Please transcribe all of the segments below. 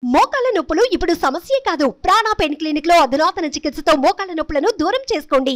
మోకాళ్ళ నొప్పులు ఇప్పుడు సమస్యే కాదు ప్రాణా పెయిన్ క్లినిక్ లో అధునాతన చికిత్సతో మోకాళ్ళ నొప్పులను దూరం చేసుకోండి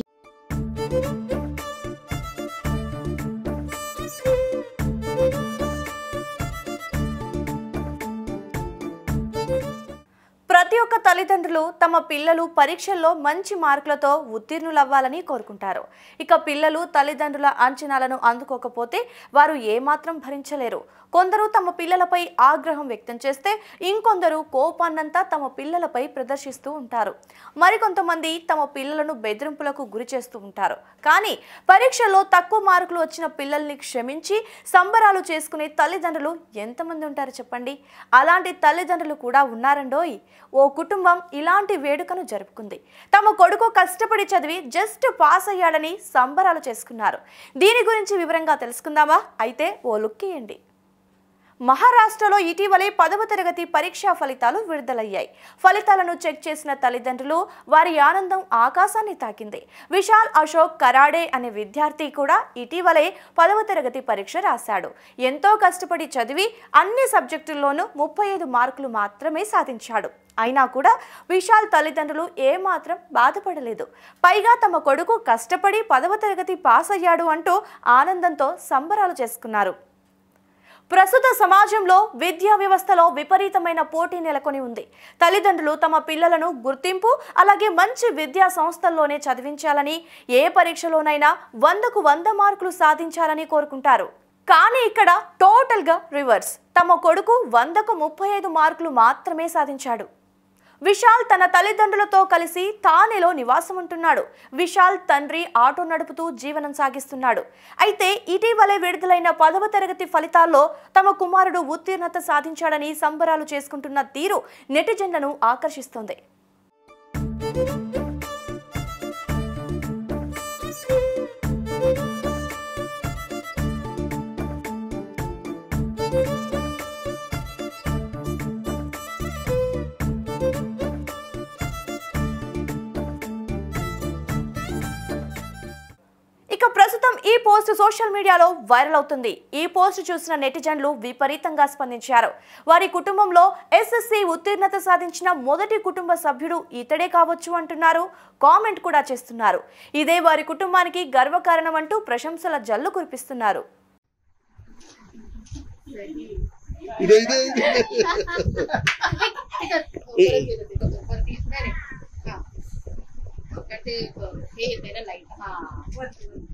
ప్రతి ఒక్క తల్లిదండ్రులు తమ పిల్లలు పరీక్షల్లో మంచి మార్కులతో ఉత్తీర్ణులవ్వాలని కోరుకుంటారు ఇక పిల్లలు తల్లిదండ్రుల అంచనాలను అందుకోకపోతే వారు ఏమాత్రం భరించలేరు కొందరు తమ పిల్లలపై ఆగ్రహం వ్యక్తం చేస్తే ఇంకొందరు కోపాన్నంతా తమ పిల్లలపై ప్రదర్శిస్తూ ఉంటారు మరికొంతమంది తమ పిల్లలను బెదిరింపులకు గురి చేస్తూ ఉంటారు కానీ పరీక్షల్లో తక్కువ మార్కులు వచ్చిన పిల్లల్ని క్షమించి సంబరాలు చేసుకునే తల్లిదండ్రులు ఎంతమంది ఉంటారు చెప్పండి అలాంటి తల్లిదండ్రులు కూడా ఉన్నారండోయ్ ఓ కుటుంబం ఇలాంటి వేడుకను జరుపుకుంది తమ కొడుకు కష్టపడి చదివి జస్ట్ పాస్ అయ్యాడని సంబరాలు చేసుకున్నారు దీని గురించి వివరంగా తెలుసుకుందామా అయితే ఓ లుక్ ఇయ్యండి మహారాష్ట్రలో ఇటీవలే పదవ తరగతి పరీక్షా ఫలితాలు విడుదలయ్యాయి ఫలితాలను చెక్ చేసిన తల్లిదండ్రులు వారి ఆనందం ఆకాశాన్ని తాకింది విశాల్ అశోక్ కరాడే అనే విద్యార్థి కూడా ఇటీవలే పదవ తరగతి పరీక్ష రాశాడు ఎంతో కష్టపడి చదివి అన్ని సబ్జెక్టుల్లోనూ ముప్పై ఐదు మార్కులు మాత్రమే సాధించాడు అయినా కూడా విశాల్ తల్లిదండ్రులు ఏమాత్రం బాధపడలేదు పైగా తమ కొడుకు కష్టపడి పదవ తరగతి పాస్ అయ్యాడు అంటూ ఆనందంతో సంబరాలు చేసుకున్నారు ప్రస్తుత సమాజంలో విద్యా వ్యవస్థలో విపరీతమైన పోటీ నెలకొని ఉంది తల్లిదండ్రులు తమ పిల్లలను గుర్తింపు అలాగే మంచి విద్యా సంస్థల్లోనే చదివించాలని ఏ పరీక్షలోనైనా వందకు వంద మార్కులు సాధించాలని కోరుకుంటారు కానీ ఇక్కడ టోటల్గా రివర్స్ తమ కొడుకు వందకు ముప్పై ఐదు మార్కులు మాత్రమే సాధించాడు విశాల్ తన తల్లిదండ్రులతో కలిసి తానేలో నివాసం ఉంటున్నాడు విశాల్ తండ్రి ఆటో నడుపుతూ జీవనం సాగిస్తున్నాడు అయితే ఇటీవలే విడుదలైన పదవ తరగతి ఫలితాల్లో తమ కుమారుడు ఉత్తీర్ణత సాధించాడని సంబరాలు చేసుకుంటున్న తీరు నెటిజన్లను ఆకర్షిస్తోంది ఇక ప్రస్తుతం ఈ పోస్ట్ సోషల్ మీడియాలో వైరల్ అవుతుంది ఈ పోస్ట్ చూసిన నెటిజన్లు విపరీతంగా స్పందించారు వారి కుటుంబంలో ఎస్ఎస్సి ఉత్తీర్ణత సాధించిన మొదటి కుటుంబ సభ్యుడు ఇతడే కావచ్చు అంటున్నారు కామెంట్ కూడా చేస్తున్నారు ఇదే వారి కుటుంబానికి గర్వకారణం అంటూ ప్రశంసల జల్లు కురిపిస్తున్నారు ఇదే ఇదే ఇదే ऊपर तीस मैंने हाँ करते ये मेरा लाइट हाँ